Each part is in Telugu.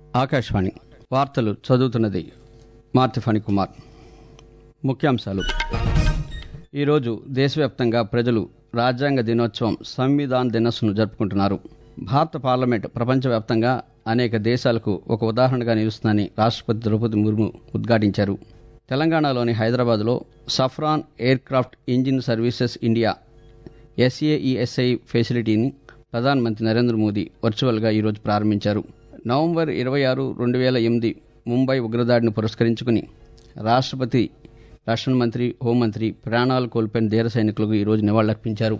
ఆకాశవాణి వార్తలు చదువుతున్నది మార్తి ఫణికుమార్ ముఖ్యాంశాలు ఈరోజు దేశవ్యాప్తంగా ప్రజలు రాజ్యాంగ దినోత్సవం సంవిధాన్ దినస్సును జరుపుకుంటున్నారు భారత పార్లమెంట్ ప్రపంచవ్యాప్తంగా అనేక దేశాలకు ఒక ఉదాహరణగా నిలుస్తుందని రాష్ట్రపతి ద్రౌపది ముర్ము ఉద్ఘాటించారు తెలంగాణలోని హైదరాబాద్లో Safran aircraft engine services India SAESI ఫెసిలిటీని ప్రధానమంత్రి నరేంద్ర మోదీ వర్చువల్గా ఈరోజు ప్రారంభించారు నవంబర్ ఇరవై ఆరు రెండు వేల ఎనిమిది ముంబై ఉగ్రదాడిని పురస్కరించుకుని రాష్ట్రపతి రక్షణ మంత్రి హోంమంత్రి ప్రాణాలు కోల్పోయిన ధీర సైనికులకు ఈరోజు నివాళులర్పించారు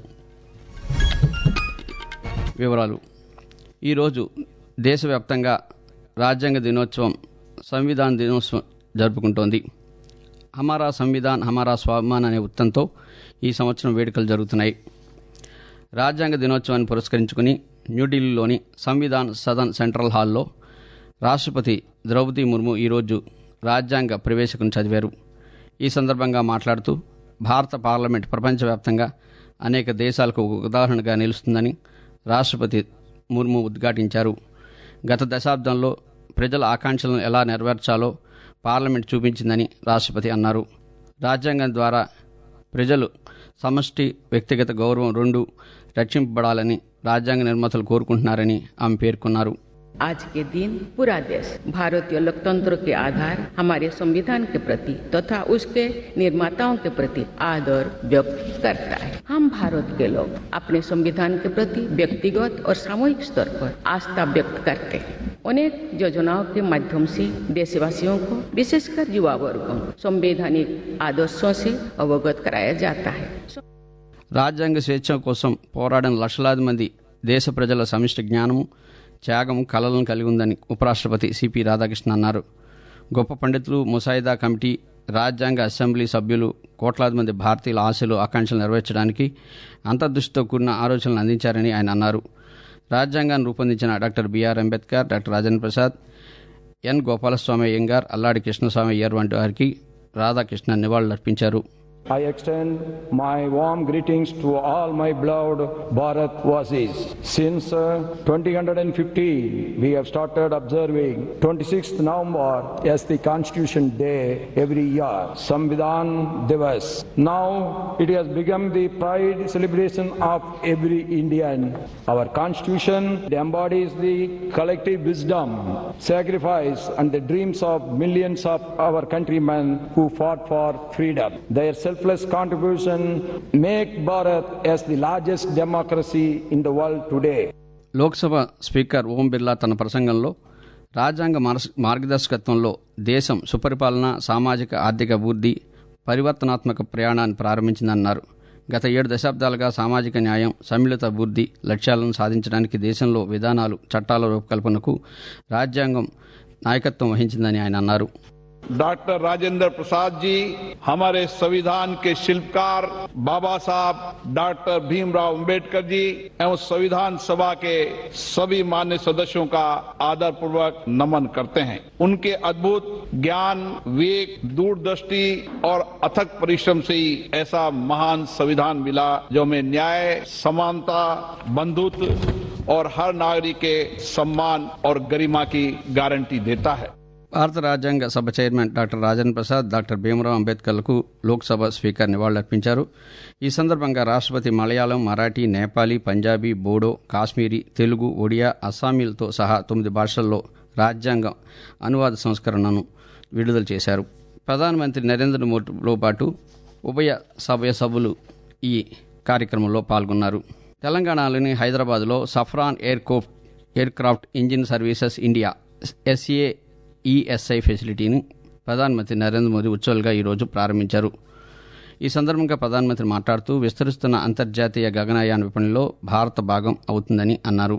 వివరాలు ఈరోజు దేశవ్యాప్తంగా రాజ్యాంగ దినోత్సవం సంవిధాన దినోత్సవం జరుపుకుంటోంది హమారా సంవిధాన్ హమారా స్వాభిమాన్ అనే ఉత్తంతో ఈ సంవత్సరం వేడుకలు జరుగుతున్నాయి రాజ్యాంగ దినోత్సవాన్ని పురస్కరించుకుని న్యూఢిల్లీలోని సంవిధాన్ సదన్ సెంట్రల్ హాల్లో రాష్ట్రపతి ద్రౌపది ముర్ము ఈరోజు రాజ్యాంగ ప్రవేశకును చదివారు ఈ సందర్భంగా మాట్లాడుతూ భారత పార్లమెంట్ ప్రపంచవ్యాప్తంగా అనేక దేశాలకు ఒక ఉదాహరణగా నిలుస్తుందని రాష్ట్రపతి ముర్ము ఉద్ఘాటించారు గత దశాబ్దంలో ప్రజల ఆకాంక్షలను ఎలా నెరవేర్చాలో పార్లమెంట్ చూపించిందని రాష్ట్రపతి అన్నారు రాజ్యాంగం ద్వారా ప్రజలు సమష్టి వ్యక్తిగత గౌరవం రెండు రక్షింపబడాలని రాజ్యాంగ నిర్మాతలు కోరుకుంటున్నారని ఆమె పేర్కొన్నారు आज के दिन पूरा देश भारतीय लोकतंत्र के आधार हमारे संविधान के प्रति तथा उसके निर्माताओं के प्रति आदर व्यक्त करता है हम भारत के लोग अपने संविधान के प्रति व्यक्तिगत और सामूहिक स्तर पर आस्था व्यक्त करते हैं अनेक योजनाओं के माध्यम से देशवासियों को विशेषकर युवा वर्गों को संवैधानिक आदर्शों से अवगत कराया जाता है రాజ్యాంగ స్వేచ్ఛ కోసం పోరాడిన లక్షలాది మంది దేశ ప్రజల సమిష్టి జ్ఞానము త్యాగము కళలను కలిగి ఉందని ఉపరాష్ట్రపతి సిపి రాధాకృష్ణ అన్నారు గొప్ప పండితులు ముసాయిదా కమిటీ రాజ్యాంగ అసెంబ్లీ సభ్యులు కోట్లాది మంది భారతీయుల ఆశలు ఆకాంక్షలు నెరవేర్చడానికి అంతర్దృష్టితో కూడిన ఆలోచనలు అందించారని ఆయన అన్నారు రాజ్యాంగాన్ని రూపొందించిన doctor BR Ambedkar doctor Rajendra Prasad N Gopalaswami Ayyangar Alladi Krishnaswami Iyer వంటి వారికి రాధాకృష్ణ నివాళులర్పించారు I extend my warm greetings to all my beloved Bharat Vasis. Since uh, 2015, we have started observing 26th November as the Constitution Day every year, Samvidhan Divas. Now it has become the pride celebration of every Indian. Our Constitution embodies the collective wisdom, sacrifice, and the dreams of millions of our countrymen who fought for freedom. Their selfless contribution make Bharat as the largest democracy in the world today. Lok Sabha speaker Om Birla తన ప్రసంగంలో రాజ్యాంగ మార్గ- మార్గదర్శకత్వంలో దేశం సుపరిపాలన సామాజిక ఆర్థిక అభివృద్ధి పరివర్తనాత్మక ప్రయాణాన్ని ప్రారంభించిందన్నారు గత ఏడు దశాబ్దాలుగా సామాజిక న్యాయం సమ్మిళిత అభివృద్ధి లక్ష్యాలను సాధించడానికి దేశంలో విధానాలు చట్టాల రూపకల్పనకు రాజ్యాంగం నాయకత్వం వహించిందని ఆయన అన్నారు डॉक्टर राजेंद्र प्रसाद जी हमारे संविधान के शिल्पकार बाबा साहब डॉक्टर भीमराव अंबेडकर जी एवं संविधान सभा के सभी मान्य सदस्यों का आदर पूर्वक नमन करते हैं उनके अद्भुत ज्ञान विवेक दूरदृष्टि और अथक परिश्रम से ही ऐसा महान संविधान मिला जो में न्याय समानता बंधुत्व और हर नागरिक के सम्मान और गरिमा की गारंटी देता है భారత రాజ్యాంగ సభ chairman doctor Rajendra Prasad doctor Bhimrao అంబేద్కర్లకు లోక్సభ స్పీకర్ నివాళులర్పించారు ఈ సందర్భంగా రాష్ట్రపతి మలయాళం మరాఠీ నేపాలీ పంజాబీ బోడో కాశ్మీరీ తెలుగు ఒడియా అస్సామీలతో సహా తొమ్మిది భాషల్లో రాజ్యాంగ అనువాద సంస్కరణను విడుదల చేశారు ప్రధానమంత్రి నరేంద్ర మోదీతో పాటు ఉభయ సభ్య సభ్యులు ఈ కార్యక్రమంలో పాల్గొన్నారు తెలంగాణలోని హైదరాబాద్లో సఫ్రాన్ ఎయిర్ కోఫ్ aircraft engine services India SA ESI ఫెసిలిటీని ప్రధానమంత్రి నరేంద్ర మోదీ ఉజ్వల్గా ఈరోజు ప్రారంభించారు ఈ సందర్భంగా ప్రధానమంత్రి మాట్లాడుతూ విస్తరిస్తున్న అంతర్జాతీయ గగనయాన విపణిలో భారత భాగం అవుతుందని అన్నారు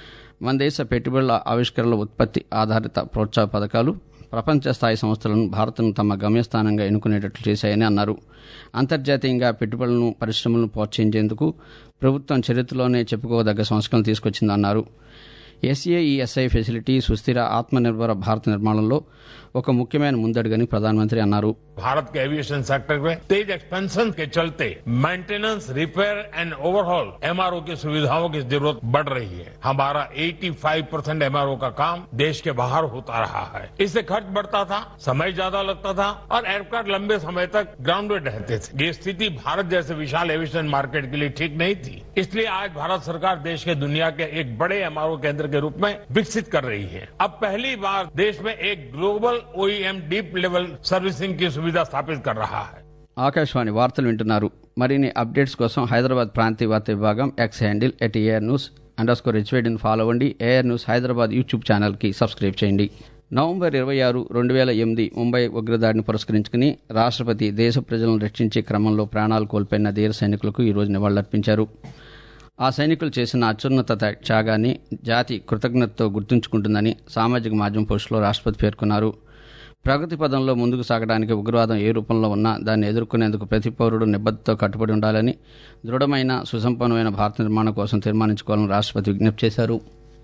మన దేశ పెట్టుబడుల ఆవిష్కరణల ఉత్పత్తి ఆధారిత ప్రోత్సాహ పథకాలు ప్రపంచ స్థాయి సంస్థలను భారత్ను తమ గమ్యస్థానంగా ఎన్నుకునేటట్లు చేశాయని అన్నారు అంతర్జాతీయంగా పెట్టుబడులను పరిశ్రమలను ప్రోత్సహించేందుకు ప్రభుత్వం చరిత్రలోనే చెప్పుకోదగ్గ సంస్కరణలు తీసుకొచ్చిందన్నారు ఎస్ఏఈఎస్ఐ ఫెసిలిటీ సుస్థిర ఆత్మనిర్భర భారత్ నిర్మాణంలో ఒక ముఖ్యమైన ముందడుగని ప్రధానమంత్రి అన్నారు भारत के एविएशन सेक्टर में तेज एक्सपेंशन के चलते maintenance repair and overhaul MRO की सुविधाओं की जरूरत बढ़ रही है हमारा 85 परसेंट एमआरओ का काम देश के बाहर होता रहा है इससे खर्च बढ़ता था समय ज्यादा लगता था और एयरक्राफ्ट लंबे समय तक ग्राउंडेड रहते थे ये स्थिति भारत जैसे विशाल एविएशन मार्केट के लिए ठीक नहीं थी इसलिए आज भारत सरकार देश के दुनिया के एक बड़े एमआरओ केंद्र के रूप में विकसित कर रही है अब पहली बार देश में एक global OEM deep level servicing की सुविधा स्थापित कर रहा है ఆకాశవాణి వార్తలు వింటున్నారు మరిన్ని అప్డేట్స్ కోసం హైదరాబాద్ ప్రాంతీయ వార్త విభాగం X handle at AIR news underscore హెచ్వేడిని ఫాలో అవ్వండి ఏఆర్ న్యూస్ హైదరాబాద్ యూట్యూబ్ ఛానల్కి సబ్స్క్రైబ్ చేయండి నవంబర్ ఇరవై ఆరు రెండు వేల ఎనిమిది ముంబై ఉగ్రదాడిని పురస్కరించుకుని రాష్ట్రపతి దేశ ప్రజలను రక్షించే క్రమంలో ప్రాణాలు కోల్పోయిన ధీర సైనికులకు ఈరోజు నివాళులర్పించారు ఆ సైనికులు చేసిన అత్యున్నత త్యాగాన్ని జాతి కృతజ్ఞతతో గుర్తుంచుకుంటుందని సామాజిక మాధ్యమం పోస్టులో రాష్ట్రపతి పేర్కొన్నారు ప్రగతి పదంలో ముందుకు సాగడానికి ఉగ్రవాదం ఏ రూపంలో ఉన్నా దాన్ని ఎదుర్కొనేందుకు ప్రతి పౌరుడు నిబద్ధతతో కట్టుబడి ఉండాలని దృఢమైన సుసంపన్నమైన భారత నిర్మాణం కోసం తీర్మానించుకోవాలని రాష్ట్రపతి విజ్ఞప్తి చేశారు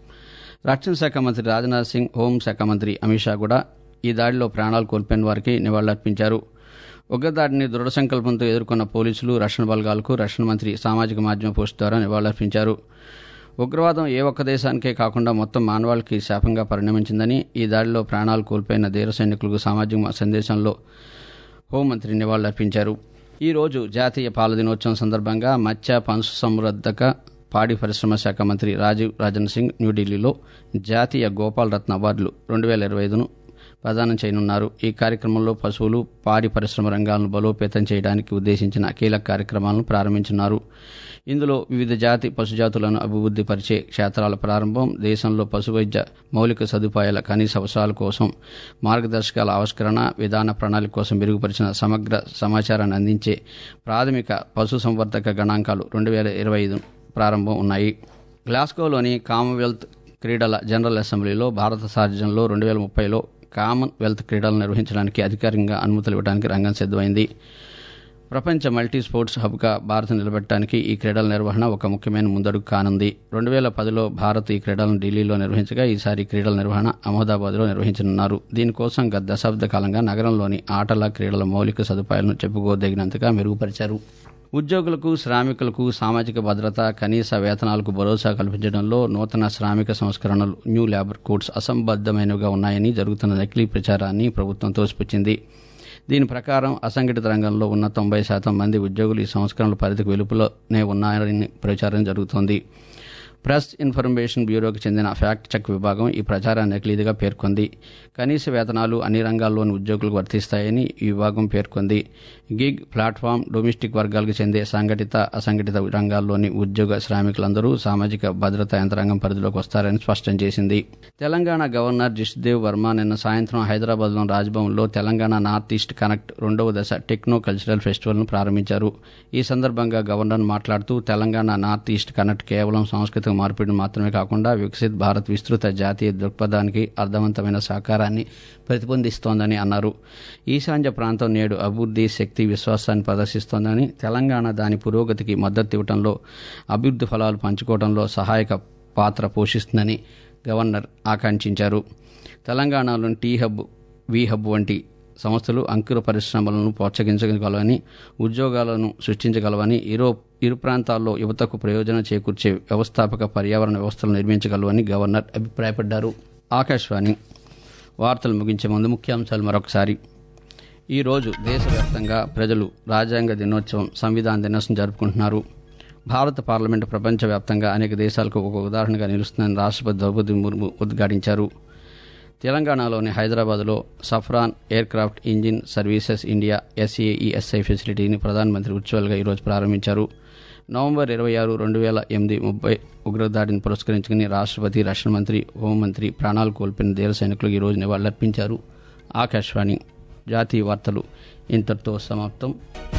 రక్షణ శాఖ మంత్రి రాజ్నాథ్ సింగ్ హోంశాఖ మంత్రి అమిత్ షా కూడా ఈ దాడిలో ప్రాణాలు కోల్పోయిన వారికి నివాళులర్పించారు ఉగ్రదాడిని దృఢ సంకల్పంతో ఎదుర్కొన్న పోలీసులు రక్షణ బలగాలకు రక్షణ మంత్రి సామాజిక మాధ్యమ పోస్ట్ ద్వారా నివాళులర్పించారు ఉగ్రవాదం ఏ ఒక్క దేశానికే కాకుండా మొత్తం మానవాళికి శాపంగా పరిణమించిందని ఈ దాడిలో ప్రాణాలు కోల్పోయిన ధీర సైనికులకు సామాజిక సందేశంలో హోంమంత్రి నివాళులర్పించారు ఈ రోజు జాతీయ పాల దినోత్సవం సందర్భంగా మత్స్య పశుసంవర్ధక పాడి పరిశ్రమ శాఖ మంత్రి రాజీవ్ రాజన్ సింగ్ న్యూఢిల్లీలో జాతీయ గోపాల్ రత్న అవార్డులు రెండు వేల ఇరవై ఐదును ప్రదానం చేయనున్నారు ఈ కార్యక్రమంలో పశువులు పాడి పరిశ్రమ రంగాలను బలోపేతం చేయడానికి ఉద్దేశించిన కీలక కార్యక్రమాలను ప్రారంభించున్నారు ఇందులో వివిధ జాతి పశుజాతులను అభివృద్ధి పరిచే క్షేత్రాల ప్రారంభం దేశంలో పశువైద్య మౌలిక సదుపాయాల కనీస అవసరాల కోసం మార్గదర్శకాల ఆవిష్కరణ విధాన ప్రణాళిక కోసం మెరుగుపరిచిన సమగ్ర సమాచారాన్ని అందించే ప్రాథమిక పశు సంవర్ధక గణాంకాలు రెండు వేల ఇరవై ఐదు ప్రారంభం ఉన్నాయి గ్లాస్గోలోని కామన్వెల్త్ క్రీడల జనరల్ అసెంబ్లీలో భారత సారథ్యంలో రెండు వేల ముప్పైలో కామన్వెల్త్ క్రీడలు నిర్వహించడానికి అధికారికంగా అనుమతులు ఇవ్వడానికి రంగం సిద్దమైంది ప్రపంచ మల్టీ స్పోర్ట్స్ హబ్గా భారత్ నిలబెట్టడానికి ఈ క్రీడల నిర్వహణ ఒక ముఖ్యమైన ముందడుగు కానుంది రెండు వేల పదిలో భారత్ ఈ క్రీడలను ఢిల్లీలో నిర్వహించగా ఈసారి క్రీడల నిర్వహణ అహ్మదాబాద్లో నిర్వహించనున్నారు దీనికోసం గత దశాబ్ద కాలంగా నగరంలోని ఆటల క్రీడల మౌలిక సదుపాయాలను చెప్పుకోదగినంతగా మెరుగుపరిచారు ఉద్యోగులకు శ్రామికులకు సామాజిక భద్రత కనీస వేతనాలకు భరోసా కల్పించడంలో నూతన శ్రామిక సంస్కరణలు న్యూ లేబర్ కోడ్స్ అసంబద్దమైనవిగా ఉన్నాయని జరుగుతున్న నకిలీ ప్రచారాన్ని ప్రభుత్వం తోసిపుచ్చింది దీని ప్రకారం అసంఘటిత రంగంలో ఉన్న తొంభై శాతం మంది ఉద్యోగులు ఈ సంస్కరణల పరిధికి వెలుపులోనే ఉన్నారని ప్రచారం జరుగుతోంది ప్రెస్ ఇన్ఫర్మేషన్ బ్యూరోకి చెందిన ఫ్యాక్ట్ చెక్ విభాగం ఈ ప్రచారాన్ని నకిలీదిగా పేర్కొంది కనీస వేతనాలు అన్ని రంగాల్లోని ఉద్యోగులకు వర్తిస్తాయని ఈ విభాగం పేర్కొంది గిగ్ ప్లాట్ఫామ్ డొమెస్టిక్ వర్గాలకు చెందే సంఘటిత అసంఘటిత రంగాల్లోని ఉద్యోగ శ్రామికులందరూ సామాజిక భద్రతా యంత్రాంగం పరిధిలోకి వస్తారని స్పష్టం చేసింది తెలంగాణ గవర్నర్ జిష్దేవ్ వర్మ నిన్న సాయంత్రం హైదరాబాద్లోని రాజ్భవన్లో తెలంగాణ నార్త్ ఈస్ట్ కనెక్ట్ రెండవ దశ టెక్నో కల్చరల్ ఫెస్టివల్ను ప్రారంభించారు ఈ సందర్భంగా గవర్నర్ మాట్లాడుతూ తెలంగాణ నార్త్ ఈస్ట్ కనెక్ట్ కేవలం సాంస్కృతిక మార్పిడి మాత్రమే కాకుండా వికసిత్ భారత్ విస్తృత జాతీయ దృక్పథానికి అర్థవంతమైన సహకారాన్ని ప్రతిబింబిస్తోందని అన్నారు ఈశాన్య ప్రాంతం నేడు అభివృద్ధి శక్తి విశ్వాసాన్ని ప్రదర్శిస్తోందని తెలంగాణ దాని పురోగతికి మద్దతు ఇవ్వడంలో అభివృద్ధి ఫలాలు పంచుకోవడంలో సహాయక పాత్ర పోషిస్తుందని గవర్నర్ ఆకాంక్షించారు తెలంగాణలోని టీ హబ్ వి హబ్ వంటి సంస్థలు అంకుర పరిశ్రమలను ప్రోత్సహించగలవని ఉద్యోగాలను సృష్టించగలవని ఇరో ఇరు ప్రాంతాల్లో యువతకు ప్రయోజనం చేకూర్చే వ్యవస్థాపక పర్యావరణ వ్యవస్థలు నిర్మించగలవని గవర్నర్ అభిప్రాయపడ్డారు ఆకాశవాణి వార్తలు ముగించే ముందు ముఖ్యాంశాలు మరొకసారి ఈ రోజు దేశవ్యాప్తంగా ప్రజలు రాజ్యాంగ దినోత్సవం సంవిధాన దినోత్సవం జరుపుకుంటున్నారు భారత పార్లమెంటు ప్రపంచవ్యాప్తంగా అనేక దేశాలకు ఒక ఉదాహరణగా నిలుస్తుందని రాష్ట్రపతి ద్రౌపది ముర్ము ఉద్ఘాటించారు తెలంగాణలోని హైదరాబాద్లో Safran aircraft engine services India SAESI ఫెసిలిటీని ప్రధానమంత్రి వర్చువల్గా ఈరోజు ప్రారంభించారు నవంబర్ ఇరవై ఆరు రెండు వేల ఎనిమిది ముప్పై ఉగ్రదాడిని పురస్కరించుకుని రాష్ట్రపతి రక్షణ మంత్రి హోంమంత్రి ప్రాణాలు కోల్పోయిన దేవ సైనికులకు ఈరోజు నివాళులర్పించారు ఆకాశవాణి జాతీయ వార్తలు ఇంతటితో సమాప్తం